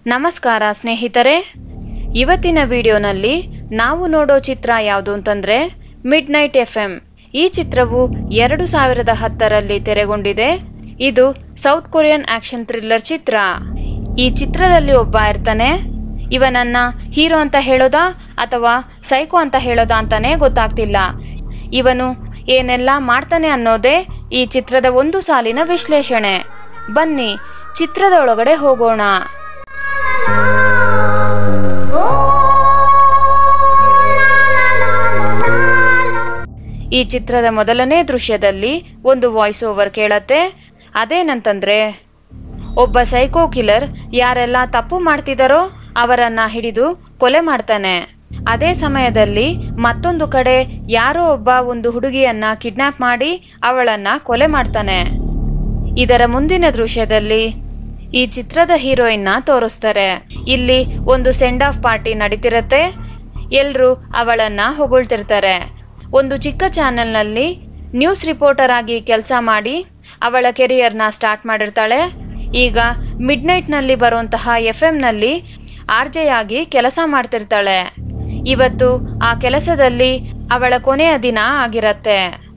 ನಮಸ್ಕಾರ ಸ್ನೇಹಿತರೆ ಇವತ್ತಿನ ವಿಡಿಯೋನಲ್ಲಿ ನಾವು ನೋಡೋ ಚಿತ್ರ ಯಾವುದು ಅಂತಂದ್ರೆ ಮಿಡ್ ನೈಟ್ ಎಫ್ ಎಂ ಈ ಚಿತ್ರವು ಎರಡು ಸಾವಿರದ ಹತ್ತರಲ್ಲಿ ತೆರೆಗೊಂಡಿದೆ ಇದು ಸೌತ್ ಕೊರಿಯನ್ ಆಕ್ಷನ್ ಥ್ರಿಲ್ಲರ್ ಚಿತ್ರ ಈ ಚಿತ್ರದಲ್ಲಿ ಒಬ್ಬ ಇರ್ತಾನೆ ಇವನನ್ನ ಹೀರೋ ಅಂತ ಹೇಳೋದಾ ಅಥವಾ ಸೈಕೋ ಅಂತ ಹೇಳೋದಾ ಅಂತಾನೆ ಗೊತ್ತಾಗ್ತಿಲ್ಲ ಇವನು ಏನೆಲ್ಲ ಮಾಡ್ತಾನೆ ಅನ್ನೋದೇ ಈ ಚಿತ್ರದ ಒಂದು ಸಾಲಿನ ವಿಶ್ಲೇಷಣೆ ಬನ್ನಿ ಚಿತ್ರದ ಒಳಗಡೆ ಹೋಗೋಣ ಈ ಚಿತ್ರದ ಮೊದಲನೇ ದೃಶ್ಯದಲ್ಲಿ ಒಂದು ವಾಯ್ಸ್ ಓವರ್ ಕೇಳತ್ತೆ ಅದೇನಂತಂದ್ರೆ ಒಬ್ಬ ಸೈಕೋ ಕಿಲ್ಲರ್ ಯಾರೆಲ್ಲ ತಪ್ಪು ಮಾಡ್ತಿದಾರೋ ಅವರನ್ನ ಹಿಡಿದು ಕೊಲೆ ಮಾಡ್ತಾನೆ ಅದೇ ಸಮಯದಲ್ಲಿ ಮತ್ತೊಂದು ಕಡೆ ಯಾರೋ ಒಬ್ಬ ಒಂದು ಹುಡುಗಿಯನ್ನ ಕಿಡ್ನಾಪ್ ಮಾಡಿ ಅವಳನ್ನ ಕೊಲೆ ಮಾಡ್ತಾನೆ ಇದರ ಮುಂದಿನ ದೃಶ್ಯದಲ್ಲಿ ಈ ಚಿತ್ರದ ಹೀರೋಯಿನ್ ನ ತೋರಿಸ್ತಾರೆ ಇಲ್ಲಿ ಒಂದು ಸೆಂಡ್ ಆಫ್ ಪಾರ್ಟಿ ನಡೀತಿರತ್ತೆ ಎಲ್ರು ಅವಳನ್ನ ಹೊಗಳ್ತಿರ್ತಾರೆ ಒಂದು ಚಿಕ್ಕ ಚಾನೆಲ್ನಲ್ಲಿ ನ್ಯೂಸ್ ರಿಪೋರ್ಟರ್ ಆಗಿ ಕೆಲಸ ಮಾಡಿ ಅವಳ ಕೆರಿಯರ್ನ ಸ್ಟಾರ್ಟ್ ಮಾಡಿರ್ತಾಳೆ ಈಗ ಮಿಡ್ ನಲ್ಲಿ ಬರುವಂತಹ ಎಫ್ ನಲ್ಲಿ ಆರ್ ಜೆ ಆಗಿ ಕೆಲಸ ಮಾಡ್ತಿರ್ತಾಳೆ ಇವತ್ತು ಆ ಕೆಲಸದಲ್ಲಿ ಅವಳ ಕೊನೆಯ ದಿನ ಆಗಿರತ್ತೆ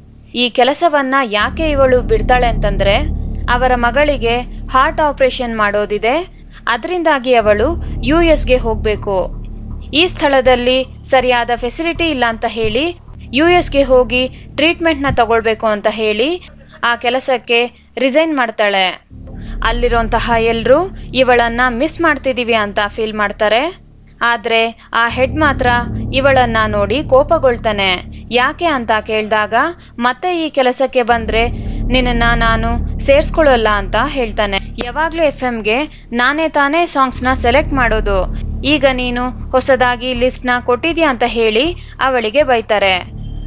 ಈ ಕೆಲಸವನ್ನ ಯಾಕೆ ಇವಳು ಬಿಡ್ತಾಳೆ ಅಂತಂದ್ರೆ ಅವರ ಮಗಳಿಗೆ ಹಾರ್ಟ್ ಆಪರೇಷನ್ ಮಾಡೋದಿದೆ ಅದರಿಂದಾಗಿ ಅವಳು ಯು ಎಸ್ಗೆ ಹೋಗ್ಬೇಕು ಈ ಸ್ಥಳದಲ್ಲಿ ಸರಿಯಾದ ಫೆಸಿಲಿಟಿ ಇಲ್ಲ ಅಂತ ಹೇಳಿ ಯು ಎಸ್ಗೆ ಹೋಗಿ ಟ್ರೀಟ್ಮೆಂಟ್ನ ತಗೊಳ್ಬೇಕು ಅಂತ ಹೇಳಿ ಆ ಕೆಲಸಕ್ಕೆ ರಿಸೈನ್ ಮಾಡ್ತಾಳೆ ಅಲ್ಲಿರುವಂತಹ ಎಲ್ರು ಇವಳನ್ನ ಮಿಸ್ ಮಾಡ್ತಿದೀವಿ ಅಂತ ಫೀಲ್ ಮಾಡ್ತಾರೆ ಆದ್ರೆ ಆ ಹೆಡ್ ಮಾತ್ರ ಇವಳನ್ನ ನೋಡಿ ಕೋಪಗೊಳ್ತಾನೆ ಯಾಕೆ ಅಂತ ಕೇಳಿದಾಗ ಮತ್ತೆ ಈ ಕೆಲಸಕ್ಕೆ ಬಂದ್ರೆ ನಿನ್ನನ್ನ ನಾನು ಸೇರ್ಸ್ಕೊಳ್ಳಲ್ಲ ಅಂತ ಹೇಳ್ತಾನೆ ಯಾವಾಗ್ಲೂ ಎಫ್ ಗೆ ನಾನೇ ತಾನೇ ಸಾಂಗ್ಸ್ ನ ಸೆಲೆಕ್ಟ್ ಮಾಡೋದು ಈಗ ನೀನು ಹೊಸದಾಗಿ ಲಿಸ್ಟ್ ನ ಕೊಟ್ಟಿದ್ಯಾ ಅಂತ ಹೇಳಿ ಅವಳಿಗೆ ಬೈತಾರೆ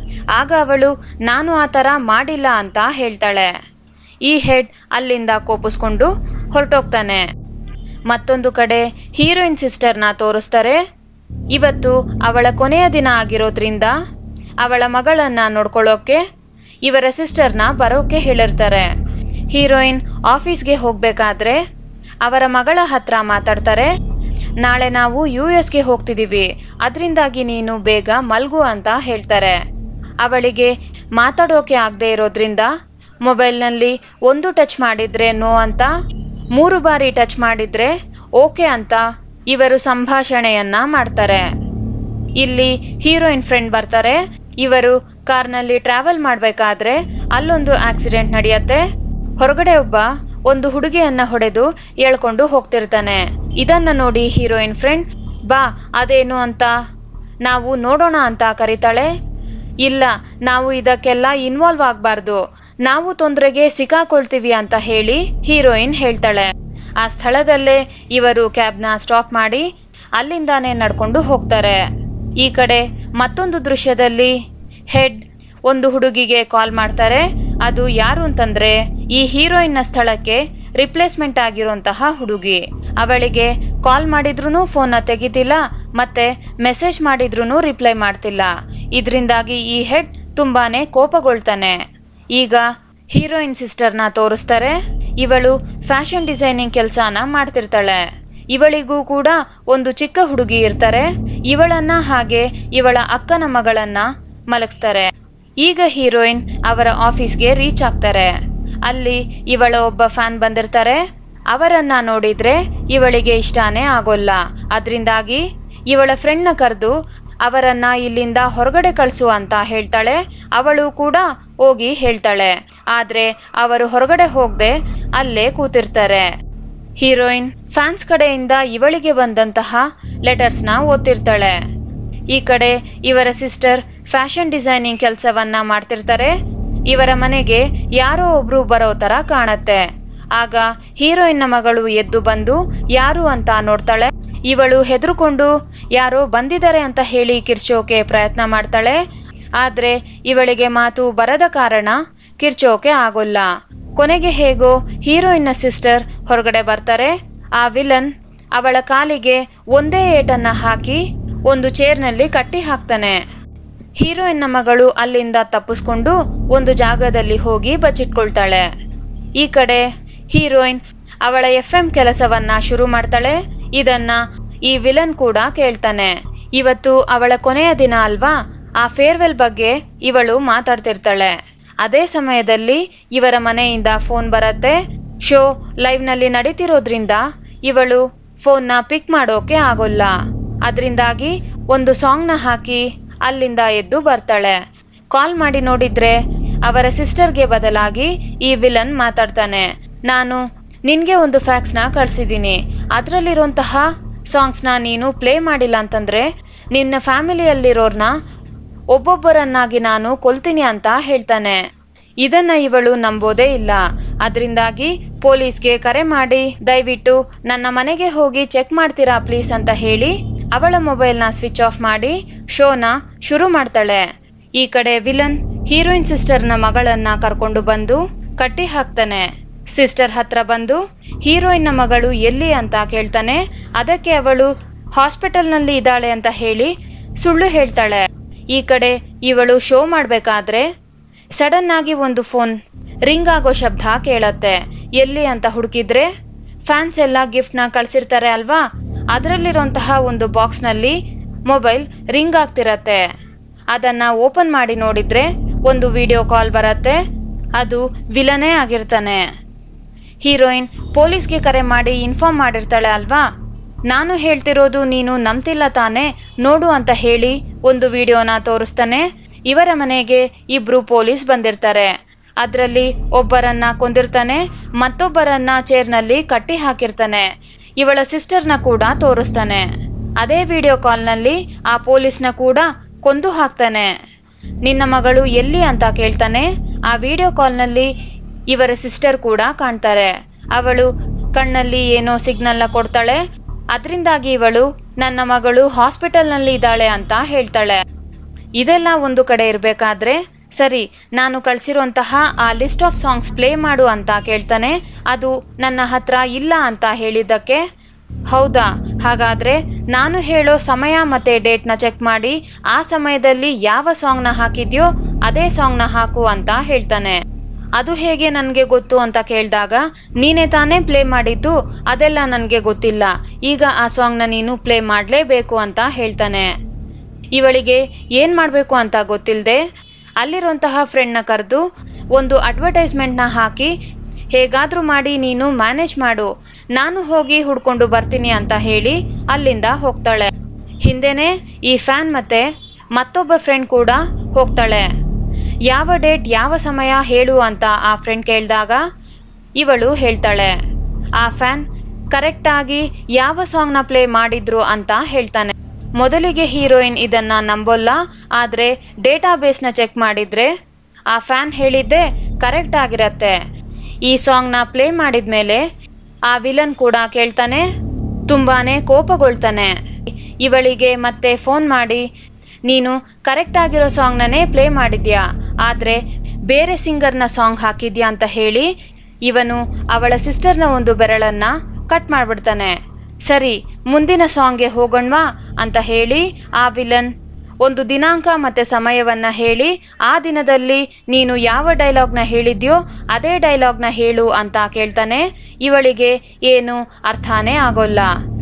ಆಗ ಅವಳು ನಾನು ಆ ತರ ಮಾಡಿಲ್ಲ ಅಂತ ಹೇಳ್ತಾಳೆ ಈ ಹೆಡ್ ಅಲ್ಲಿಂದ ಕೋಪಿಸ್ಕೊಂಡು ಹೊರಟೋಗ್ತಾನೆ ಮತ್ತೊಂದು ಕಡೆ ಹೀರೋಯಿನ್ ಸಿಸ್ಟರ್ನ ತೋರಿಸ್ತಾರೆ ಇವತ್ತು ಅವಳ ಕೊನೆಯ ದಿನ ಆಗಿರೋದ್ರಿಂದ ಅವಳ ಮಗಳನ್ನ ನೋಡ್ಕೊಳ್ಳೋಕೆ ಇವರ ಸಿಸ್ಟರ್ನ ಬರೋಕೆ ಹೇಳಿರ್ತಾರೆ ಹೀರೋಯಿನ್ ಆಫೀಸ್ಗೆ ಹೋಗ್ಬೇಕಾದ್ರೆ ಅವರ ಮಗಳ ಹತ್ರ ಮಾತಾಡ್ತಾರೆ ನಾಳೆ ನಾವು ಯು ಎಸ್ಗೆ ಹೋಗ್ತಿದೀವಿ ಅದರಿಂದಾಗಿ ನೀನು ಬೇಗ ಮಲ್ಗು ಅಂತ ಹೇಳ್ತಾರೆ ಅವಳಿಗೆ ಮಾತಾಡೋಕೆ ಆಗದೆ ಇರೋದ್ರಿಂದ ಮೊಬೈಲ್ನಲ್ಲಿ ಒಂದು ಟಚ್ ಮಾಡಿದ್ರೆ ನೋ ಅಂತ ಮೂರು ಬಾರಿ ಟಚ್ ಮಾಡಿದ್ರೆ ಓಕೆ ಅಂತ ಇವರು ಸಂಭಾಷಣೆಯನ್ನ ಮಾಡ್ತಾರೆ ಇಲ್ಲಿ ಹೀರೋಯಿನ್ ಫ್ರೆಂಡ್ ಬರ್ತಾರೆ ಇವರು ಕಾರ್ನಲ್ಲಿ ಟ್ರಾವೆಲ್ ಮಾಡ್ಬೇಕಾದ್ರೆ ಅಲ್ಲೊಂದು ಆಕ್ಸಿಡೆಂಟ್ ನಡೆಯತ್ತೆ ಹೊರಗಡೆ ಒಬ್ಬ ಒಂದು ಹುಡುಗಿಯನ್ನ ಹೊಡೆದು ಎಳ್ಕೊಂಡು ಹೋಗ್ತಿರ್ತಾನೆ ಇದನ್ನ ನೋಡಿ ಹೀರೋಯಿನ್ ಫ್ರೆಂಡ್ ಬಾ ಅದೇನು ಅಂತ ನಾವು ನೋಡೋಣ ಅಂತ ಕರೀತಾಳೆ ಇಲ್ಲ ನಾವು ಇದಕ್ಕೆಲ್ಲ ಇನ್ವಾಲ್ವ್ ಆಗ್ಬಾರ್ದು ನಾವು ತೊಂದರೆಗೆ ಸಿಕ್ಕಾಕೊಳ್ತೀವಿ ಅಂತ ಹೇಳಿ ಹೀರೋಯಿನ್ ಹೇಳ್ತಾಳೆ ಆ ಸ್ಥಳದಲ್ಲೇ ಇವರು ಕ್ಯಾಬ್ನ ಸ್ಟಾಪ್ ಮಾಡಿ ಅಲ್ಲಿಂದಾನೇ ನಡ್ಕೊಂಡು ಹೋಗ್ತಾರೆ ಈ ಕಡೆ ಮತ್ತೊಂದು ದೃಶ್ಯದಲ್ಲಿ ಹೆಡ್ ಒಂದು ಹುಡುಗಿಗೆ ಕಾಲ್ ಮಾಡ್ತಾರೆ ಅದು ಯಾರು ಅಂತಂದ್ರೆ ಈ ಹೀರೋಯಿನ್ನ ಸ್ಥಳಕ್ಕೆ ರಿಪ್ಲೇಸ್ಮೆಂಟ್ ಆಗಿರುವಂತಹ ಹುಡುಗಿ ಅವಳಿಗೆ ಕಾಲ್ ಮಾಡಿದ್ರು ಫೋನ್ ತೆಗಿತಿಲ್ಲ ಮತ್ತೆ ಮೆಸೇಜ್ ಮಾಡಿದ್ರು ರಿಪ್ಲೈ ಮಾಡ್ತಿಲ್ಲ ಇದರಿಂದಾಗಿ ಈ ಹೆಡ್ ತುಂಬಾನೇ ಕೋಪಗೊಳ್ತಾನೆ ಈಗ ಹೀರೋಯಿನ್ ಸಿಸ್ಟರ್ನ ತೋರಿಸ್ತಾರೆ ಇವಳು ಫ್ಯಾಷನ್ ಡಿಸೈನಿಂಗ್ ಕೆಲಸನ ಮಾಡ್ತಿರ್ತಾಳೆ ಇವಳಿಗೂ ಕೂಡ ಒಂದು ಚಿಕ್ಕ ಹುಡುಗಿ ಇರ್ತಾರೆ ಇವಳನ್ನ ಹಾಗೆ ಇವಳ ಅಕ್ಕನ ಮಗಳನ್ನ ಮಲಗಿಸ್ತಾರೆ ಈಗ ಹೀರೋಯಿನ್ ಅವರ ಆಫೀಸ್ಗೆ ರೀಚ್ ಆಗ್ತಾರೆ ಅಲ್ಲಿ ಇವಳ ಒಬ್ಬ ಫ್ಯಾನ್ ಬಂದಿರ್ತಾರೆ ಅವರನ್ನ ನೋಡಿದ್ರೆ ಇವಳಿಗೆ ಇಷ್ಟಾನೇ ಆಗೋಲ್ಲ ಅದರಿಂದಾಗಿ ಇವಳ ಫ್ರೆಂಡ್ನ ಕರೆದು ಅವರನ್ನ ಇಲ್ಲಿಂದ ಹೊರಗಡೆ ಕಳಿಸು ಅಂತ ಹೇಳ್ತಾಳೆ ಅವಳು ಕೂಡ ಹೋಗಿ ಹೇಳ್ತಾಳೆ ಆದ್ರೆ ಅವರು ಹೊರಗಡೆ ಹೋಗದೆ ಅಲ್ಲೇ ಕೂತಿರ್ತಾರೆ ಹೀರೋಯಿನ್ ಫ್ಯಾನ್ಸ್ ಕಡೆಯಿಂದ ಇವಳಿಗೆ ಬಂದಂತಹ ಲೆಟರ್ಸ್ನ ಓದ್ತಿರ್ತಾಳೆ ಈ ಕಡೆ ಇವರ ಸಿಸ್ಟರ್ ಫ್ಯಾಷನ್ ಡಿಸೈನಿಂಗ್ ಕೆಲಸವನ್ನ ಮಾಡ್ತಿರ್ತಾರೆ ಇವರ ಮನೆಗೆ ಯಾರೋ ಒಬ್ರು ಬರೋ ತರ ಕಾಣತ್ತೆ ಆಗ ಹೀರೋಯಿನ್ನ ಮಗಳು ಎದ್ದು ಬಂದು ಯಾರು ಅಂತ ನೋಡ್ತಾಳೆ ಇವಳು ಹೆದರ್ಕೊಂಡು ಯಾರೋ ಬಂದಿದ್ದಾರೆ ಅಂತ ಹೇಳಿ ಕಿರ್ಚೋಕೆ ಪ್ರಯತ್ನ ಮಾಡ್ತಾಳೆ ಆದ್ರೆ ಇವಳಿಗೆ ಮಾತು ಬರದ ಕಾರಣ ಕಿರ್ಚೋಕೆ ಆಗೋಲ್ಲ ಕೊನೆಗೆ ಹೇಗೋ ಹೀರೋಯಿನ್ನ ಸಿಸ್ಟರ್ ಹೊರಗಡೆ ಬರ್ತಾರೆ ಆ ವಿಲನ್ ಅವಳ ಕಾಲಿಗೆ ಒಂದೇ ಏಟನ್ನ ಹಾಕಿ ಒಂದು ಚೇರ್ನಲ್ಲಿ ಕಟ್ಟಿ ಹಾಕ್ತಾನೆ ಹೀರೋಯಿನ್ನ ಮಗಳು ಅಲ್ಲಿಂದ ತಪ್ಪಿಸ್ಕೊಂಡು ಒಂದು ಜಾಗದಲ್ಲಿ ಹೋಗಿ ಬಚ್ಚಿಟ್ಕೊಳ್ತಾಳೆ ಈ ಕಡೆ ಹೀರೋಯಿನ್ ಅವಳ ಎಫ್ ಎಂ ಕೆಲಸವನ್ನ ಶುರು ಮಾಡ್ತಾಳೆ ಇದನ್ನ ಈ ವಿಲನ್ ಕೂಡ ಕೇಳ್ತಾನೆ ಇವತ್ತು ಅವಳ ಕೊನೆಯ ದಿನ ಅಲ್ವಾ ಆ ಫೇರ್ವೆಲ್ ಬಗ್ಗೆ ಇವಳು ಮಾತಾಡ್ತಿರ್ತಾಳೆ ಅದೇ ಸಮಯದಲ್ಲಿ ಇವರ ಮನೆಯಿಂದ ಫೋನ್ ಬರತ್ತೆ ಶೋ ಲೈವ್ ನಲ್ಲಿ ನಡೀತಿರೋದ್ರಿಂದ ಇವಳು ಫೋನ್ನ ಪಿಕ್ ಮಾಡೋಕೆ ಆಗೋಲ್ಲ ಅದರಿಂದಾಗಿ ಒಂದು ಸಾಂಗ್ನ ಹಾಕಿ ಅಲ್ಲಿಂದ ಎದ್ದು ಬರ್ತಾಳೆ ಕಾಲ್ ಮಾಡಿ ನೋಡಿದ್ರೆ ಅವರ ಸಿಸ್ಟರ್ಗೆ ಬದಲಾಗಿ ಈ ವಿಲನ್ ಮಾತಾಡ್ತಾನೆ ನಾನು ನಿನ್ಗೆ ಒಂದು ಫ್ಯಾಕ್ಸ್ನ ಕಳ್ಸಿದ್ದೀನಿ ಅದರಲ್ಲಿರುವಂತಹ ಸಾಂಗ್ಸ್ನ ನೀನು ಪ್ಲೇ ಮಾಡಿಲ್ಲ ಅಂತಂದ್ರೆ ನಿನ್ನ ಫ್ಯಾಮಿಲಿಯಲ್ಲಿರೋರ್ನ ಒಬ್ಬೊಬ್ಬರನ್ನಾಗಿ ನಾನು ಕೊಲ್ತೀನಿ ಅಂತ ಹೇಳ್ತಾನೆ ಇದನ್ನ ಇವಳು ನಂಬೋದೇ ಇಲ್ಲ ಅದರಿಂದಾಗಿ ಪೊಲೀಸ್ಗೆ ಕರೆ ಮಾಡಿ ದಯವಿಟ್ಟು ನನ್ನ ಮನೆಗೆ ಹೋಗಿ ಚೆಕ್ ಮಾಡ್ತೀರಾ ಪ್ಲೀಸ್ ಅಂತ ಹೇಳಿ ಅವಳ ಮೊಬೈಲ್ನ ಸ್ವಿಚ್ ಆಫ್ ಮಾಡಿ ಶೋನ ಶುರು ಮಾಡ್ತಾಳೆ ಈ ಕಡೆ ವಿಲನ್ ಹೀರೋಯಿನ್ ಸಿಸ್ಟರ್ನ ಮಗಳನ್ನ ಕರ್ಕೊಂಡು ಬಂದು ಕಟ್ಟಿ ಹಾಕ್ತಾನೆ ಸಿಸ್ಟರ್ ಹತ್ರ ಬಂದು ಹೀರೋಯಿನ್ನ ಮಗಳು ಎಲ್ಲಿ ಅಂತ ಕೇಳ್ತಾನೆ ಅದಕ್ಕೆ ಅವಳು ಹಾಸ್ಪಿಟಲ್ನಲ್ಲಿ ಇದ್ದಾಳೆ ಅಂತ ಹೇಳಿ ಸುಳ್ಳು ಹೇಳ್ತಾಳೆ ಈ ಕಡೆ ಇವಳು ಶೋ ಮಾಡ್ಬೇಕಾದ್ರೆ ಸಡನ್ ಆಗಿ ಒಂದು ಫೋನ್ ರಿಂಗ್ ಆಗೋ ಶಬ್ದ ಕೇಳತ್ತೆ ಎಲ್ಲಿ ಅಂತ ಹುಡುಕಿದ್ರೆ ಫ್ಯಾನ್ಸ್ ಎಲ್ಲ ಗಿಫ್ಟ್ ನ ಕಳ್ಸಿರ್ತಾರೆ ಅಲ್ವಾ ಅದರಲ್ಲಿರುವಂತಹ ಒಂದು ಬಾಕ್ಸ್ ನಲ್ಲಿ ಮೊಬೈಲ್ ರಿಂಗ್ ಆಗ್ತಿರತ್ತೆ ಅದನ್ನ ಓಪನ್ ಮಾಡಿ ನೋಡಿದ್ರೆ ಒಂದು ವಿಡಿಯೋ ಕಾಲ್ ಬರತ್ತೆ ಅದು ವಿಲನೇ ಆಗಿರ್ತಾನೆ ಹೀರೋಯಿನ್ ಪೊಲೀಸ್ಗೆ ಕರೆ ಮಾಡಿ ಇನ್ಫಾರ್ಮ್ ಮಾಡಿರ್ತಾಳೆ ಅಲ್ವಾ ನಾನು ಹೇಳ್ತಿರೋದು ನೀನು ನಂಬ್ತಿಲ್ಲ ತಾನೆ ನೋಡು ಅಂತ ಹೇಳಿ ಒಂದು ವಿಡಿಯೋನ ತೋರಿಸ್ತಾನೆ ಇವರ ಮನೆಗೆ ಇಬ್ರು ಪೊಲೀಸ್ ಬಂದಿರ್ತಾರೆ ಅದ್ರಲ್ಲಿ ಒಬ್ಬರನ್ನ ಕೊಂದಿರ್ತಾನೆ ಮತ್ತೊಬ್ಬರನ್ನ ಚೇರ್ನಲ್ಲಿ ಕಟ್ಟಿ ಹಾಕಿರ್ತಾನೆ ಇವಳ ಸಿಸ್ಟರ್ನ ಕೂಡ ತೋರಿಸ್ತಾನೆ ಅದೇ ವಿಡಿಯೋ ಕಾಲ್ನಲ್ಲಿ ಆ ಪೊಲೀಸ್ನ ಕೂಡ ಕೊಂದು ಹಾಕ್ತಾನೆ ನಿನ್ನ ಮಗಳು ಎಲ್ಲಿ ಅಂತ ಕೇಳ್ತಾನೆ ಆ ವಿಡಿಯೋ ಕಾಲ್ನಲ್ಲಿ ಇವರ ಸಿಸ್ಟರ್ ಕೂಡ ಕಾಣ್ತಾರೆ ಅವಳು ಕಣ್ಣಲ್ಲಿ ಏನೋ ಸಿಗ್ನಲ್ನ ಕೊಡ್ತಾಳೆ ಅದರಿಂದಾಗಿ ಇವಳು ನನ್ನ ಮಗಳು ಹಾಸ್ಪಿಟಲ್ನಲ್ಲಿ ಇದ್ದಾಳೆ ಅಂತ ಹೇಳ್ತಾಳೆ ಇದೆಲ್ಲ ಒಂದು ಕಡೆ ಇರಬೇಕಾದ್ರೆ ಸರಿ ನಾನು ಕಳ್ಸಿರುವಂತಹ ಆ ಲಿಸ್ಟ್ ಆಫ್ ಸಾಂಗ್ಸ್ ಪ್ಲೇ ಮಾಡು ಅಂತ ಕೇಳ್ತಾನೆ ಅದು ನನ್ನ ಹತ್ರ ಇಲ್ಲ ಅಂತ ಹೇಳಿದ್ದಕ್ಕೆ ಹೌದಾ ಹಾಗಾದ್ರೆ ನಾನು ಹೇಳೋ ಸಮಯ ಮತ್ತೆ ಡೇಟ್ನ ಚೆಕ್ ಮಾಡಿ ಆ ಸಮಯದಲ್ಲಿ ಯಾವ ಸಾಂಗ್ನ ಹಾಕಿದ್ಯೋ ಅದೇ ಸಾಂಗ್ನ ಹಾಕು ಅಂತ ಹೇಳ್ತಾನೆ ಅದು ಹೇಗೆ ನನ್ಗೆ ಗೊತ್ತು ಅಂತ ಕೇಳಿದಾಗ ನೀನೇ ತಾನೇ ಪ್ಲೇ ಮಾಡಿದ್ದು ಅದೆಲ್ಲ ನನ್ಗೆ ಗೊತ್ತಿಲ್ಲ ಈಗ ಆ ಸಾಂಗ್ನ ನೀನು ಪ್ಲೇ ಮಾಡ್ಲೇಬೇಕು ಅಂತ ಹೇಳ್ತಾನೆ ಇವಳಿಗೆ ಏನ್ ಮಾಡ್ಬೇಕು ಅಂತ ಗೊತ್ತಿಲ್ಲದೆ ಅಲ್ಲಿರುವಂತಹ ಫ್ರೆಂಡ್ನ ಕರೆದು ಒಂದು ಅಡ್ವರ್ಟೈಸ್ಮೆಂಟ್ನ ಹಾಕಿ ಹೇಗಾದ್ರೂ ಮಾಡಿ ನೀನು ಮ್ಯಾನೇಜ್ ಮಾಡು ನಾನು ಹೋಗಿ ಹುಡ್ಕೊಂಡು ಬರ್ತೀನಿ ಅಂತ ಹೇಳಿ ಅಲ್ಲಿಂದ ಹೋಗ್ತಾಳೆ ಹಿಂದೆನೆ ಈ ಫ್ಯಾನ್ ಮತ್ತೆ ಮತ್ತೊಬ್ಬ ಫ್ರೆಂಡ್ ಕೂಡ ಹೋಗ್ತಾಳೆ ಯಾವ ಡೇಟ್ ಯಾವ ಸಮಯ ಹೇಳು ಅಂತ ಆ ಫ್ರೆಂಡ್ ಕೇಳಿದಾಗ ಇವಳು ಹೇಳ್ತಾಳೆ ಆ ಫ್ಯಾನ್ ಕರೆಕ್ಟ್ ಆಗಿ ಯಾವ ಸಾಂಗ್ನ ಪ್ಲೇ ಮಾಡಿದ್ರು ಅಂತ ಹೇಳ್ತಾನೆ ಮೊದಲಿಗೆ ಹೀರೋಯಿನ್ ಇದನ್ನ ನಂಬೋಲ್ಲ ಆದ್ರೆ ಡೇಟಾಬೇಸ್ನ ಚೆಕ್ ಮಾಡಿದ್ರೆ ಆ ಫ್ಯಾನ್ ಹೇಳಿದ್ದೆ ಕರೆಕ್ಟ್ ಆಗಿರತ್ತೆ ಈ ಸಾಂಗ್ನ ಪ್ಲೇ ಮಾಡಿದ್ಮೇಲೆ ಆ ವಿಲನ್ ಕೂಡ ಕೇಳ್ತಾನೆ ತುಂಬಾನೇ ಕೋಪಗೊಳ್ತಾನೆ ಇವಳಿಗೆ ಮತ್ತೆ ಫೋನ್ ಮಾಡಿ ನೀನು ಕರೆಕ್ಟ್ ಆಗಿರೋ ಸಾಂಗ್ನನೇ ಪ್ಲೇ ಮಾಡಿದ್ಯಾ ಆದ್ರೆ ಬೇರೆ ಸಿಂಗರ್ನ ಸಾಂಗ್ ಹಾಕಿದ್ಯಾ ಅಂತ ಹೇಳಿ ಇವನು ಅವಳ ಸಿಸ್ಟರ್ನ ಒಂದು ಬೆರಳನ್ನ ಕಟ್ ಮಾಡ್ಬಿಡ್ತಾನೆ ಸರಿ ಮುಂದಿನ ಸಾಂಗ್ಗೆ ಹೋಗೋಣವಾ ಅಂತ ಹೇಳಿ ಆ ವಿಲನ್ ಒಂದು ದಿನಾಂಕ ಮತ್ತೆ ಸಮಯವನ್ನ ಹೇಳಿ ಆ ದಿನದಲ್ಲಿ ನೀನು ಯಾವ ಡೈಲಾಗ್ನ ಹೇಳಿದ್ಯೋ ಅದೇ ಡೈಲಾಗ್ನ ಹೇಳು ಅಂತ ಕೇಳ್ತಾನೆ ಇವಳಿಗೆ ಏನು ಅರ್ಥನೇ ಆಗೋಲ್ಲ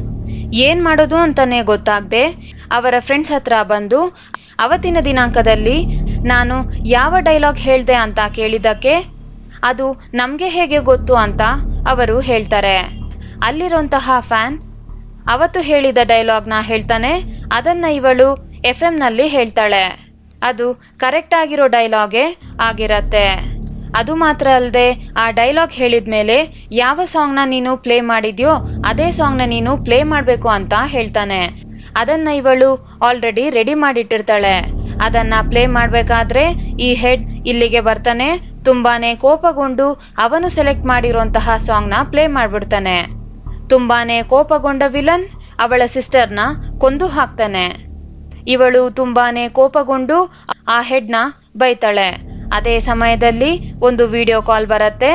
ಏನ್ ಮಾಡೋದು ಅಂತಾನೆ ಗೊತ್ತಾಗ್ದೆ ಅವರ ಫ್ರೆಂಡ್ಸ್ ಹತ್ರ ಬಂದು ಅವತ್ತಿನ ದಿನಾಂಕದಲ್ಲಿ ನಾನು ಯಾವ ಡೈಲಾಗ್ ಹೇಳ್ದೆ ಅಂತ ಕೇಳಿದ್ದಕ್ಕೆ ಅದು ನಮ್ಗೆ ಹೇಗೆ ಗೊತ್ತು ಅಂತ ಅವರು ಹೇಳ್ತಾರೆ ಅಲ್ಲಿರುವಂತಹ ಫ್ಯಾನ್ ಅವತ್ತು ಹೇಳಿದ ಡೈಲಾಗ್ನ ಹೇಳ್ತಾನೆ ಅದನ್ನ ಇವಳು ಎಫ್ ನಲ್ಲಿ ಹೇಳ್ತಾಳೆ ಅದು ಕರೆಕ್ಟ್ ಆಗಿರೋ ಡೈಲಾಗೆ ಆಗಿರತ್ತೆ ಅದು ಮಾತ್ರ ಅಲ್ಲದೆ ಆ ಡೈಲಾಗ್ ಹೇಳಿದ್ಮೇಲೆ ಯಾವ ಸಾಂಗ್ನ ನೀನು ಪ್ಲೇ ಮಾಡಿದ್ಯೋ ಅದೇ ಸಾಂಗ್ನ ನೀನು ಪ್ಲೇ ಮಾಡಬೇಕು ಅಂತ ಹೇಳ್ತಾನೆ ಅದನ್ನ ಇವಳು ಆಲ್ರೆಡಿ ರೆಡಿ ಮಾಡಿಟ್ಟಿರ್ತಾಳೆ ಅದನ್ನ ಪ್ಲೇ ಮಾಡ್ಬೇಕಾದ್ರೆ ಈ ಹೆಡ್ ಇಲ್ಲಿಗೆ ಬರ್ತಾನೆ ತುಂಬಾನೇ ಕೋಪಗೊಂಡು ಅವನು ಸೆಲೆಕ್ಟ್ ಮಾಡಿರುವಂತಹ ಸಾಂಗ್ನ ಪ್ಲೇ ಮಾಡ್ಬಿಡ್ತಾನೆ ತುಂಬಾನೇ ಕೋಪಗೊಂಡ ವಿಲನ್ ಅವಳ ಸಿಸ್ಟರ್ನ ಕೊಂದು ಹಾಕ್ತಾನೆ ಇವಳು ತುಂಬಾನೇ ಕೋಪಗೊಂಡು ಆ ಹೆಡ್ನ ಬೈತಾಳೆ ಅದೇ ಸಮಯದಲ್ಲಿ ಒಂದು ವಿಡಿಯೋ ಕಾಲ್ ಬರತ್ತೆ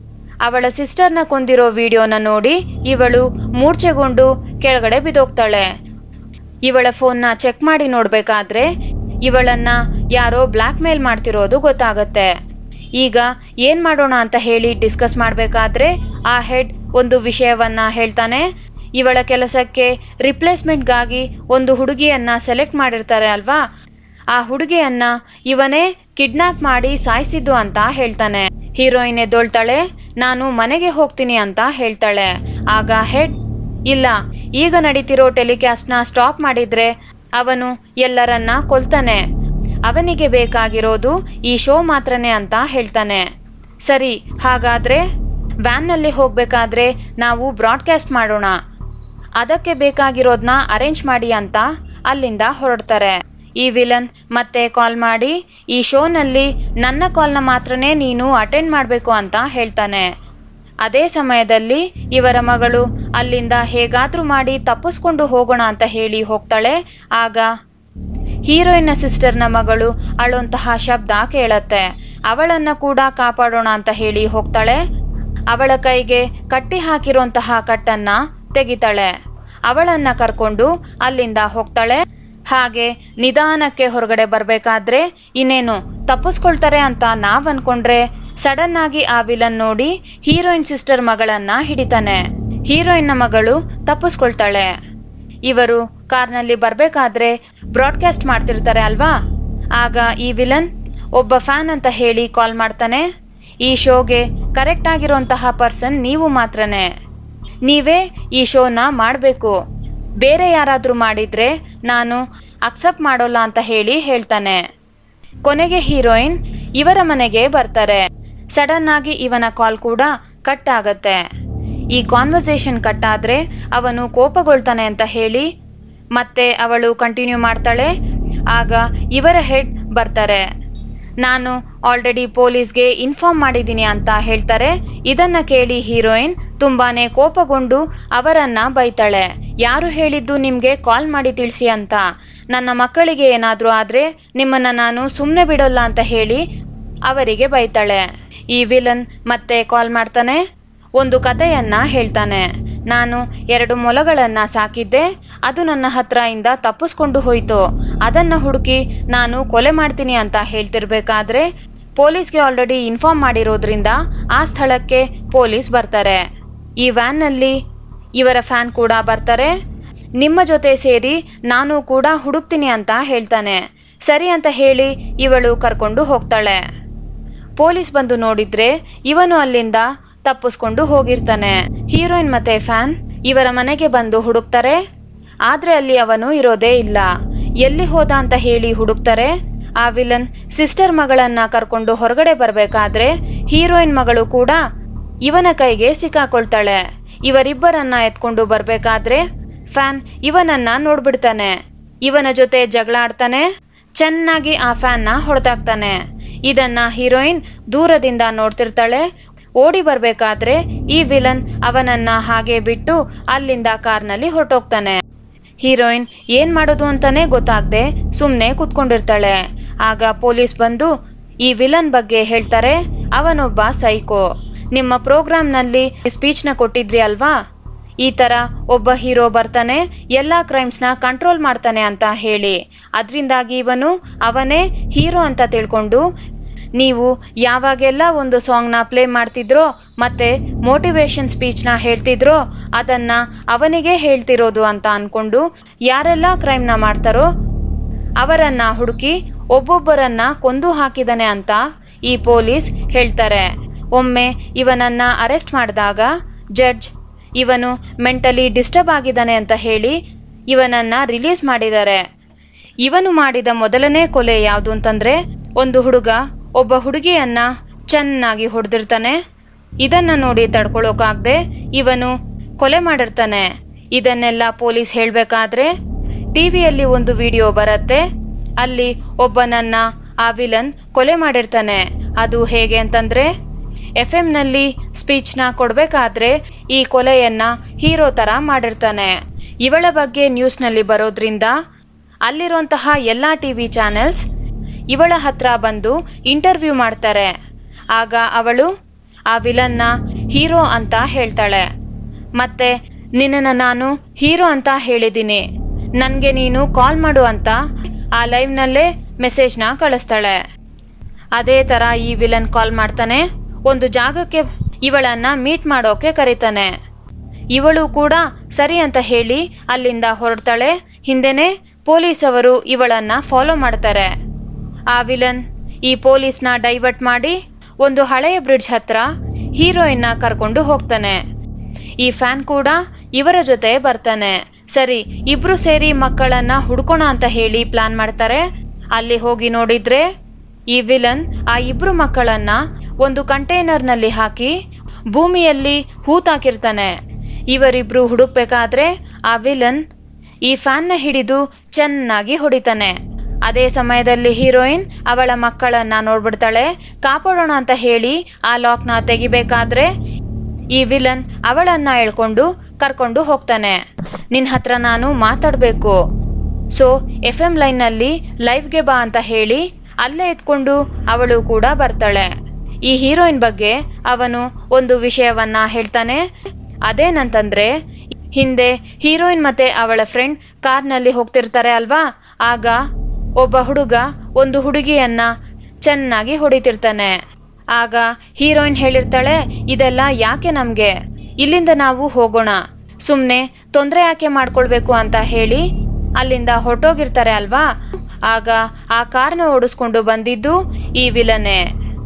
ಅವಳ ಸಿಸ್ಟರ್ನ ಕೊಂದಿರೋ ವಿಡಿಯೋನ ನೋಡಿ ಇವಳು ಮೂರ್ಛೆಗೊಂಡು ಕೆಳಗಡೆ ಬಿದ್ದೋಗ್ತಾಳೆ ಇವಳ ಫೋನ್ನ ಚೆಕ್ ಮಾಡಿ ನೋಡ್ಬೇಕಾದ್ರೆ ಇವಳನ್ನ ಯಾರೋ ಬ್ಲಾಕ್ ಮೇಲ್ ಮಾಡ್ತಿರೋದು ಗೊತ್ತಾಗತ್ತೆ ಈಗ ಏನ್ ಮಾಡೋಣ ಅಂತ ಹೇಳಿ ಡಿಸ್ಕಸ್ ಮಾಡ್ಬೇಕಾದ್ರೆ ಆ ಹೆಡ್ ಒಂದು ವಿಷಯವನ್ನ ಹೇಳ್ತಾನೆ ಇವಳ ಕೆಲಸಕ್ಕೆ ರಿಪ್ಲೇಸ್ಮೆಂಟ್ಗಾಗಿ ಒಂದು ಹುಡುಗಿಯನ್ನ ಸೆಲೆಕ್ಟ್ ಮಾಡಿರ್ತಾರೆ ಅಲ್ವಾ ಆ ಹುಡುಗಿಯನ್ನ ಇವನೇ ಕಿಡ್ನಾಪ್ ಮಾಡಿ ಸಾಯಿಸಿದ್ದು ಅಂತ ಹೇಳ್ತಾನೆ ಹೀರೋಯಿನ್ ಎದ್ದೊಳ್ತಾಳೆ ನಾನು ಮನೆಗೆ ಹೋಗ್ತೀನಿ ಅಂತ ಹೇಳ್ತಾಳೆ ಆಗ ಹೆಡ್ ಇಲ್ಲ ಈಗ ನಡೀತಿರೋ ಟೆಲಿಕಾಸ್ಟ್ ನ ಸ್ಟಾಪ್ ಮಾಡಿದ್ರೆ ಅವನು ಎಲ್ಲರನ್ನ ಕೊಲ್ತಾನೆ ಅವನಿಗೆ ಬೇಕಾಗಿರೋದು ಈ ಶೋ ಮಾತ್ರನೇ ಅಂತ ಹೇಳ್ತಾನೆ ಸರಿ ಹಾಗಾದ್ರೆ ವ್ಯಾನ್ ನಲ್ಲಿ ಹೋಗ್ಬೇಕಾದ್ರೆ ನಾವು ಬ್ರಾಡ್ಕಾಸ್ಟ್ ಮಾಡೋಣ ಅದಕ್ಕೆ ಬೇಕಾಗಿರೋದ್ನ ಅರೇಂಜ್ ಮಾಡಿ ಅಂತ ಅಲ್ಲಿಂದ ಹೊರಡ್ತಾರೆ ಈ ವಿಲನ್ ಮತ್ತೆ ಕಾಲ್ ಮಾಡಿ ಈ ಶೋನಲ್ಲಿ ನನ್ನ ಕಾಲ್ನ ಮಾತ್ರನೇ ನೀನು ಅಟೆಂಡ್ ಮಾಡಬೇಕು ಅಂತ ಹೇಳ್ತಾನೆ ಅದೇ ಸಮಯದಲ್ಲಿ ಇವರ ಮಗಳು ಅಲ್ಲಿಂದ ಹೇಗಾದ್ರೂ ಮಾಡಿ ತಪ್ಪಿಸ್ಕೊಂಡು ಹೋಗೋಣ ಅಂತ ಹೇಳಿ ಹೋಗ್ತಾಳೆ ಆಗ ಹೀರೋಯಿನ್ನ ಸಿಸ್ಟರ್ನ ಮಗಳು ಅಳುವಂತಹ ಶಬ್ದ ಕೇಳತ್ತೆ ಅವಳನ್ನ ಕೂಡ ಕಾಪಾಡೋಣ ಅಂತ ಹೇಳಿ ಹೋಗ್ತಾಳೆ ಅವಳ ಕೈಗೆ ಕಟ್ಟಿ ಹಾಕಿರುವಂತಹ ಕಟ್ಟನ್ನ ತೆಗಿತಾಳೆ ಅವಳನ್ನ ಕರ್ಕೊಂಡು ಅಲ್ಲಿಂದ ಹೋಗ್ತಾಳೆ ಹಾಗೆ ನಿಧಾನಕ್ಕೆ ಹೊರಗಡೆ ಬರ್ಬೇಕಾದ್ರೆ ಇನ್ನೇನು ತಪ್ಪಿಸ್ಕೊಳ್ತಾರೆ ಅಂತ ನಾವ್ ಅನ್ಕೊಂಡ್ರೆ ಸಡನ್ ಆಗಿ ಆ ವಿಲನ್ ನೋಡಿ ಹೀರೋಯಿನ್ ಸಿಸ್ಟರ್ ಮಗಳನ್ನ ಹಿಡಿತಾನೆ ಹೀರೋಯಿನ್ನ ಮಗಳು ತಪ್ಪಿಸ್ಕೊಳ್ತಾಳೆ ಇವರು ಕಾರ್ನಲ್ಲಿ ಬರ್ಬೇಕಾದ್ರೆ ಬ್ರಾಡ್ಕಾಸ್ಟ್ ಮಾಡ್ತಿರ್ತಾರೆ ಅಲ್ವಾ ಆಗ ಈ ವಿಲನ್ ಒಬ್ಬ ಫ್ಯಾನ್ ಅಂತ ಹೇಳಿ ಕಾಲ್ ಮಾಡ್ತಾನೆ ಈ ಶೋಗೆ ಕರೆಕ್ಟ್ ಆಗಿರುವಂತಹ ಪರ್ಸನ್ ನೀವು ಮಾತ್ರನೇ ನೀವೇ ಈ ಶೋನ ಮಾಡಬೇಕು ಬೇರೆ ಯಾರಾದ್ರೂ ಮಾಡಿದ್ರೆ ನಾನು ಅಕ್ಸೆಪ್ಟ್ ಮಾಡೋಲ್ಲ ಅಂತ ಹೇಳಿ ಹೇಳ್ತಾನೆ ಕೊನೆಗೆ ಹೀರೋಯಿನ್ ಇವರ ಮನೆಗೆ ಬರ್ತಾರೆ ಸಡನ್ ಆಗಿ ಇವನ ಕಾಲ್ ಕೂಡ ಕಟ್ ಆಗತ್ತೆ ಈ ಕಾನ್ವರ್ಸೇಷನ್ ಕಟ್ ಆದ್ರೆ ಅವನು ಕೋಪಗೊಳ್ತಾನೆ ಅಂತ ಹೇಳಿ ಮತ್ತೆ ಅವಳು ಕಂಟಿನ್ಯೂ ಮಾಡ್ತಾಳೆ ಆಗ ಇವರ ಹೆಡ್ ಬರ್ತಾರೆ ನಾನು ಆಲ್ರೆಡಿ ಪೊಲೀಸ್ಗೆ ಇನ್ಫಾರ್ಮ್ ಮಾಡಿದ್ದೀನಿ ಅಂತ ಹೇಳ್ತಾರೆ ಇದನ್ನ ಕೇಳಿ ಹೀರೋಯಿನ್ ತುಂಬಾನೇ ಕೋಪಗೊಂಡು ಅವರನ್ನ ಬೈತಾಳೆ ಯಾರು ಹೇಳಿದ್ದು ನಿಮ್ಗೆ ಕಾಲ್ ಮಾಡಿ ತಿಳಿಸಿ ಅಂತ ನನ್ನ ಮಕ್ಕಳಿಗೆ ಏನಾದ್ರೂ ಆದ್ರೆ ನಿಮ್ಮನ್ನ ನಾನು ಸುಮ್ನೆ ಬಿಡೋಲ್ಲ ಅಂತ ಹೇಳಿ ಅವರಿಗೆ ಬೈತಾಳೆ ಈ ವಿಲನ್ ಮತ್ತೆ ಕಾಲ್ ಮಾಡ್ತಾನೆ ಒಂದು ಕಥೆಯನ್ನ ಹೇಳ್ತಾನೆ ನಾನು ಎರಡು ಮೊಲಗಳನ್ನ ಸಾಕಿದ್ದೆ ಅದು ನನ್ನ ಹತ್ರ ಇಂದ ತಪ್ಪಿಸ್ಕೊಂಡು ಹೋಯ್ತು ಅದನ್ನ ಹುಡುಕಿ ನಾನು ಕೊಲೆ ಮಾಡ್ತೀನಿ ಅಂತ ಹೇಳ್ತಿರ್ಬೇಕಾದ್ರೆ ಪೊಲೀಸ್ಗೆ ಆಲ್ರೆಡಿ ಇನ್ಫಾರ್ಮ್ ಮಾಡಿರೋದ್ರಿಂದ ಆ ಸ್ಥಳಕ್ಕೆ ಪೊಲೀಸ್ ಬರ್ತಾರೆ ಈ ವ್ಯಾನ್ ನಲ್ಲಿ ಇವರ ಫ್ಯಾನ್ ಕೂಡ ಬರ್ತಾರೆ ನಿಮ್ಮ ಜೊತೆ ಸೇರಿ ನಾನು ಕೂಡ ಹುಡುಕ್ತೀನಿ ಅಂತ ಹೇಳ್ತಾನೆ ಸರಿ ಅಂತ ಹೇಳಿ ಇವಳು ಕರ್ಕೊಂಡು ಹೋಗ್ತಾಳೆ ಪೊಲೀಸ್ ಬಂದು ನೋಡಿದ್ರೆ ಇವನು ಅಲ್ಲಿಂದ ತಪ್ಪಿಸ್ಕೊಂಡು ಹೋಗಿರ್ತಾನೆ ಹೀರೋಯಿನ್ ಮತ್ತೆ ಫ್ಯಾನ್ ಇವರ ಮನೆಗೆ ಬಂದು ಹುಡುಕ್ತಾರೆ ಆದ್ರೆ ಅಲ್ಲಿ ಅವನು ಇರೋದೇ ಇಲ್ಲ ಎಲ್ಲಿ ಹೋದ ಅಂತ ಹೇಳಿ ಹುಡುಕ್ತಾರೆ ಆ ವಿಲನ್ ಸಿಸ್ಟರ್ ಮಗಳನ್ನ ಕರ್ಕೊಂಡು ಹೊರಗಡೆ ಬರ್ಬೇಕಾದ್ರೆ ಹೀರೋಯಿನ್ ಮಗಳು ಕೂಡ ಇವನ ಕೈಗೆ ಸಿಕ್ಕಾಕೊಳ್ತಾಳೆ ಇವರಿಬ್ಬರನ್ನ ಎತ್ಕೊಂಡು ಬರ್ಬೇಕಾದ್ರೆ ಫ್ಯಾನ್ ಇವನನ್ನ ನೋಡ್ಬಿಡ್ತಾನೆ ಇವನ ಜೊತೆ ಜಗಳ ಆಡ್ತಾನೆ ಚೆನ್ನಾಗಿ ಆ ಫ್ಯಾನ್ನ ಹೊಡೆದಾಕ್ತಾನೆ ಇದನ್ನ ಹೀರೋಯಿನ್ ದೂರದಿಂದ ನೋಡ್ತಿರ್ತಾಳೆ ಓಡಿ ಬರ್ಬೇಕಾದ್ರೆ ಈ ವಿಲನ್ ಅವನನ್ನ ಹಾಗೆ ಬಿಟ್ಟು ಅಲ್ಲಿಂದ ಕಾರ್ನಲ್ಲಿ ಹೊರಟೋಗ್ತಾನೆ ಹೀರೋಯಿನ್ ಏನ್ ಮಾಡೋದು ಅಂತಾನೆ ಗೊತ್ತಾಗ್ದೆ ಸುಮ್ನೆ ಕುತ್ಕೊಂಡಿರ್ತಾಳೆ ಆಗ ಪೊಲೀಸ್ ಬಂದು ಈ ವಿಲನ್ ಬಗ್ಗೆ ಹೇಳ್ತಾರೆ ಅವನೊಬ್ಬ ಸೈಕೋ ನಿಮ್ಮ ಪ್ರೋಗ್ರಾಂನಲ್ಲಿ ಸ್ಪೀಚ್ ನ ಕೊಟ್ಟಿದ್ರಿ ಅಲ್ವಾ ಈ ತರ ಒಬ್ಬ ಹೀರೋ ಬರ್ತಾನೆ ಎಲ್ಲಾ ಕ್ರೈಮ್ಸ್ ನ ಕಂಟ್ರೋಲ್ ಮಾಡ್ತಾನೆ ಅಂತ ಹೇಳಿ ಅದ್ರಿಂದಾಗಿ ಇವನು ಅವನೇ ಹೀರೋ ಅಂತ ತಿಳ್ಕೊಂಡು ನೀವು ಯಾವಾಗೆಲ್ಲ ಒಂದು ಸಾಂಗ್ ನ ಪ್ಲೇ ಮಾಡ್ತಿದ್ರೋ ಮತ್ತೆ ಮೋಟಿವೇಶನ್ ಸ್ಪೀಚ್ ನ ಹೇಳ್ತಿದ್ರೋ ಅದನ್ನ ಅವನಿಗೆ ಹೇಳ್ತಿರೋದು ಅಂತ ಅನ್ಕೊಂಡು ಯಾರೆಲ್ಲ ಕ್ರೈಮ್ ನ ಮಾಡ್ತಾರೋ ಅವರನ್ನ ಹುಡುಕಿ ಒಬ್ಬೊಬ್ಬರನ್ನ ಕೊಂದು ಹಾಕಿದಾನೆ ಅಂತ ಈ ಪೊಲೀಸ್ ಹೇಳ್ತಾರೆ ಒಮ್ಮೆ ಇವನನ್ನ ಅರೆಸ್ಟ್ ಮಾಡಿದಾಗ ಜಡ್ಜ್ ಇವನು ಮೆಂಟಲಿ ಡಿಸ್ಟರ್ಬ್ ಆಗಿದ್ದಾನೆ ಅಂತ ಹೇಳಿ ಇವನನ್ನ ರಿಲೀಸ್ ಮಾಡಿದ್ದಾರೆ ಇವನು ಮಾಡಿದ ಮೊದಲನೇ ಕೊಲೆ ಯಾವುದು ಅಂತಂದ್ರೆ ಒಂದು ಹುಡುಗ ಒಬ್ಬ ಹುಡುಗಿಯನ್ನ ಚೆನ್ನಾಗಿ ಹೊಡೆದಿರ್ತಾನೆ ಇದನ್ನ ನೋಡಿ ತಡ್ಕೊಳೋಕಾಗ್ದೆ ಇವನು ಕೊಲೆ ಮಾಡಿರ್ತಾನೆ ಇದನ್ನೆಲ್ಲ ಪೊಲೀಸ್ ಹೇಳ್ಬೇಕಾದ್ರೆ ಟಿವಿಯಲ್ಲಿ ಒಂದು ವಿಡಿಯೋ ಬರತ್ತೆ ಅಲ್ಲಿ ಒಬ್ಬನನ್ನ ಆ ವಿಲನ್ ಕೊಲೆ ಮಾಡಿರ್ತಾನೆ ಅದು ಹೇಗೆ ಅಂತಂದ್ರೆ ಎಫ್ ಎಂ ನಲ್ಲಿ ಸ್ಪೀಚ್ ನ ಕೊಡ್ಬೇಕಾದ್ರೆ ಈ ಕೊಲೆಯನ್ನ ಹೀರೋ ತರ ಮಾಡಿರ್ತಾನೆ ಇವಳ ಬಗ್ಗೆ ನ್ಯೂಸ್ ನಲ್ಲಿ ಬರೋದ್ರಿಂದ ಅಲ್ಲಿರುವಂತಹ ಎಲ್ಲಾ ಟಿವಿ ಚಾನೆಲ್ಸ್ ಇವಳ ಹತ್ರ ಬಂದು ಇಂಟರ್ವ್ಯೂ ಮಾಡ್ತಾರೆ ಆಗ ಅವಳು ಆ ವಿಲನ್ನ ಹೀರೋ ಅಂತ ಹೇಳ್ತಾಳೆ ಮತ್ತೆ ನಿನ್ನನ್ನ ನಾನು ಹೀರೋ ಅಂತ ಹೇಳಿದ್ದೀನಿ ನನ್ಗೆ ನೀನು ಕಾಲ್ ಮಾಡು ಅಂತ ಆ ಲೈವ್ ನಲ್ಲೇ ಮೆಸೇಜ್ನ ಕಳಿಸ್ತಾಳೆ ಅದೇ ತರ ಈ ವಿಲನ್ ಕಾಲ್ ಮಾಡ್ತಾನೆ ಒಂದು ಜಾಗಕ್ಕೆ ಇವಳನ್ನ ಮೀಟ್ ಮಾಡೋಕೆ ಕರೀತಾನೆ ಇವಳು ಕೂಡ ಸರಿ ಅಂತ ಹೇಳಿ ಅಲ್ಲಿಂದ ಹೊರಡ್ತಾಳೆ ಹಿಂದೆನೆ ಪೊಲೀಸ್ ಅವರು ಇವಳನ್ನ ಫಾಲೋ ಮಾಡ್ತಾರೆ ಆ ವಿಲನ್ ಈ ಪೊಲೀಸ್ನ ಡೈವರ್ಟ್ ಮಾಡಿ ಒಂದು ಹಳೆಯ ಬ್ರಿಡ್ಜ್ ಹತ್ರ ಹೀರೋಯಿನ್ನ ಕರ್ಕೊಂಡು ಹೋಗ್ತಾನೆ ಈ ಫ್ಯಾನ್ ಕೂಡ ಇವರ ಜೊತೆ ಬರ್ತಾನೆ ಸರಿ ಇಬ್ರು ಸೇರಿ ಮಕ್ಕಳನ್ನ ಹುಡ್ಕೋಣ ಅಂತ ಹೇಳಿ ಪ್ಲಾನ್ ಮಾಡ್ತಾರೆ ಅಲ್ಲಿ ಹೋಗಿ ನೋಡಿದ್ರೆ ಈ ವಿಲನ್ ಆ ಇಬ್ರು ಮಕ್ಕಳನ್ನ ಒಂದು ಕಂಟೈನರ್ನಲ್ಲಿ ಹಾಕಿ ಭೂಮಿಯಲ್ಲಿ ಹೂತಾಕಿರ್ತಾನೆ ಇವರಿಬ್ರು ಹುಡುಕ್ಬೇಕಾದ್ರೆ ಆ ವಿಲನ್ ಈ ಫ್ಯಾನ್ನ ಹಿಡಿದು ಚೆನ್ನಾಗಿ ಹೊಡಿತಾನೆ ಅದೇ ಸಮಯದಲ್ಲಿ ಹೀರೋಯಿನ್ ಅವಳ ಮಕ್ಕಳನ್ನ ನೋಡ್ಬಿಡ್ತಾಳೆ ಕಾಪಾಡೋಣ ಅಂತ ಹೇಳಿ ಆ ಲಾಕ್ನ ತೆಗಿಬೇಕಾದ್ರೆ ಈ ವಿಲನ್ ಅವಳನ್ನ ಎಳ್ಕೊಂಡು ಕರ್ಕೊಂಡು ಹೋಗ್ತಾನೆ ನಿನ್ ಹತ್ರ ನಾನು ಮಾತಾಡ್ಬೇಕು ಸೊ ಎಫ್ ಎಂ ಲೈನ್ನಲ್ಲಿ ಲೈವ್ಗೆ ಬಾ ಅಂತ ಹೇಳಿ ಅಲ್ಲೇ ಎತ್ಕೊಂಡು ಅವಳು ಕೂಡ ಬರ್ತಾಳೆ ಈ ಹೀರೋಯಿನ್ ಬಗ್ಗೆ ಅವನು ಒಂದು ವಿಷಯವನ್ನ ಹೇಳ್ತಾನೆ ಅದೇನಂತಂದ್ರೆ ಹಿಂದೆ ಹೀರೋಯಿನ್ ಮತ್ತೆ ಅವಳ ಫ್ರೆಂಡ್ ಕಾರ್ನಲ್ಲಿ ಹೋಗ್ತಿರ್ತಾರೆ ಅಲ್ವಾ ಆಗ ಒಬ್ಬ ಹುಡುಗ ಒಂದು ಹುಡುಗಿಯನ್ನ ಚೆನ್ನಾಗಿ ಹೊಡಿತಿರ್ತಾನೆ ಆಗ ಹೀರೋಯಿನ್ ಹೇಳಿರ್ತಾಳೆ ಇದೆಲ್ಲ ಯಾಕೆ ನಮ್ಗೆ ಇಲ್ಲಿಂದ ನಾವು ಹೋಗೋಣ ಸುಮ್ನೆ ತೊಂದ್ರೆ ಯಾಕೆ ಮಾಡ್ಕೊಳ್ಬೇಕು ಅಂತ ಹೇಳಿ ಅಲ್ಲಿಂದ ಹೊರಟೋಗಿರ್ತಾರೆ ಅಲ್ವಾ ಆಗ ಆ ಕಾರ್ನ ಓಡಿಸ್ಕೊಂಡು ಬಂದಿದ್ದು ಈ ವಿಲನೆ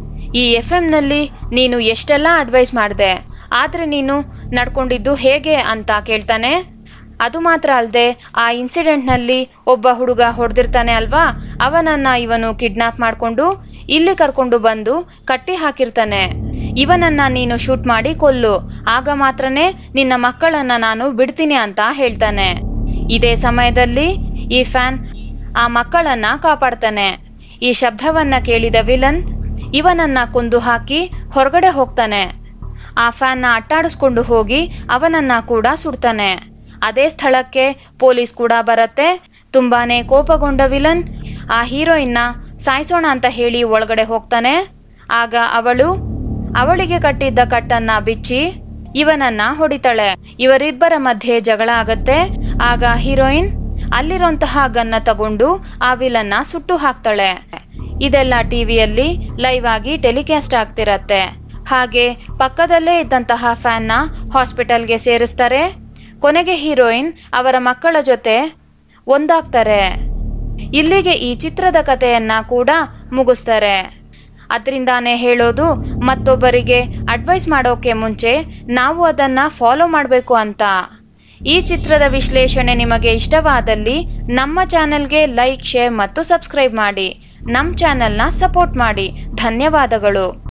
ಈ ಎಫ್ ನಲ್ಲಿ ನೀನು ಎಷ್ಟೆಲ್ಲ ಅಡ್ವೈಸ್ ಮಾಡಿದೆ ಆದ್ರೆ ನೀನು ನಡ್ಕೊಂಡಿದ್ದು ಹೇಗೆ ಅಂತ ಕೇಳ್ತಾನೆ ಅದು ಮಾತ್ರ ಅಲ್ಲದೆ ಆ ಇನ್ಸಿಡೆಂಟ್ ನಲ್ಲಿ ಒಬ್ಬ ಹುಡುಗ ಹೊಡೆದಿರ್ತಾನೆ ಅಲ್ವಾ ಅವನನ್ನ ಇವನು ಕಿಡ್ನಾಪ್ ಮಾಡ್ಕೊಂಡು ಇಲ್ಲಿ ಕರ್ಕೊಂಡು ಬಂದು ಕಟ್ಟಿ ಹಾಕಿರ್ತಾನೆ ಇವನನ್ನ ನೀನು ಶೂಟ್ ಮಾಡಿ ಕೊಲ್ಲು ಆಗ ಮಾತ್ರನೇ ನಿನ್ನ ಮಕ್ಕಳನ್ನ ನಾನು ಬಿಡ್ತೀನಿ ಅಂತ ಹೇಳ್ತಾನೆ ಇದೇ ಸಮಯದಲ್ಲಿ ಈ ಫ್ಯಾನ್ ಆ ಮಕ್ಕಳನ್ನ ಕಾಪಾಡ್ತಾನೆ ಈ ಶಬ್ದವನ್ನ ಕೇಳಿದ ವಿಲನ್ ಇವನನ್ನ ಕೊಂದು ಹಾಕಿ ಹೊರಗಡೆ ಹೋಗ್ತಾನೆ ಆ ಫ್ಯಾನ್ನ ಅಟ್ಟಾಡಿಸ್ಕೊಂಡು ಹೋಗಿ ಅವನನ್ನ ಕೂಡ ಸುಡ್ತಾನೆ ಅದೇ ಸ್ಥಳಕ್ಕೆ ಪೊಲೀಸ್ ಕೂಡ ಬರತ್ತೆ ತುಂಬಾನೇ ಕೋಪಗೊಂಡ ವಿಲನ್ ಆ ಹೀರೋಯಿನ್ನ ಸಾಯಿಸೋಣ ಅಂತ ಹೇಳಿ ಒಳಗಡೆ ಹೋಗ್ತಾನೆ ಆಗ ಅವಳು ಅವಳಿಗೆ ಕಟ್ಟಿದ್ದ ಕಟ್ಟನ್ನ ಬಿಚ್ಚಿ ಇವನನ್ನ ಹೊಡಿತಾಳೆ ಇವರಿಬ್ಬರ ಮಧ್ಯೆ ಜಗಳ ಆಗತ್ತೆ ಆಗ ಹೀರೋಯಿನ್ ಅಲ್ಲಿರುವಂತಹ ಗನ್ನ ತಗೊಂಡು ಆ ವಿಲನ್ನ ಸುಟ್ಟು ಹಾಕ್ತಾಳೆ ಇದೆಲ್ಲ ಟಿವಿಯಲ್ಲಿ ಲೈವ್ ಆಗಿ ಟೆಲಿಕಾಸ್ಟ್ ಆಗ್ತಿರತ್ತೆ ಹಾಗೆ ಪಕ್ಕದಲ್ಲೇ ಇದ್ದಂತಹ ಫ್ಯಾನ್ನ ಹಾಸ್ಪಿಟಲ್ಗೆ ಸೇರಿಸ್ತಾರೆ ಕೊನೆಗೆ ಹೀರೋಯಿನ್ ಅವರ ಮಕ್ಕಳ ಜೊತೆ ಒಂದಾಗ್ತಾರೆ ಇಲ್ಲಿಗೆ ಈ ಚಿತ್ರದ ಕಥೆಯನ್ನ ಕೂಡ ಮುಗಿಸ್ತಾರೆ ಅದರಿಂದಾನೇ ಹೇಳೋದು ಮತ್ತೊಬ್ಬರಿಗೆ ಅಡ್ವೈಸ್ ಮಾಡೋಕೆ ಮುಂಚೆ ನಾವು ಅದನ್ನ ಫಾಲೋ ಮಾಡಬೇಕು ಅಂತ ಈ ಚಿತ್ರದ ವಿಶ್ಲೇಷಣೆ ನಿಮಗೆ ಇಷ್ಟವಾದಲ್ಲಿ ನಮ್ಮ ಚಾನೆಲ್ಗೆ ಲೈಕ್ ಶೇರ್ ಮತ್ತು ಸಬ್ಸ್ಕ್ರೈಬ್ ಮಾಡಿ ನಮ್ಮ ಚಾನೆಲ್ನ ಸಪೋರ್ಟ್ ಮಾಡಿ ಧನ್ಯವಾದಗಳು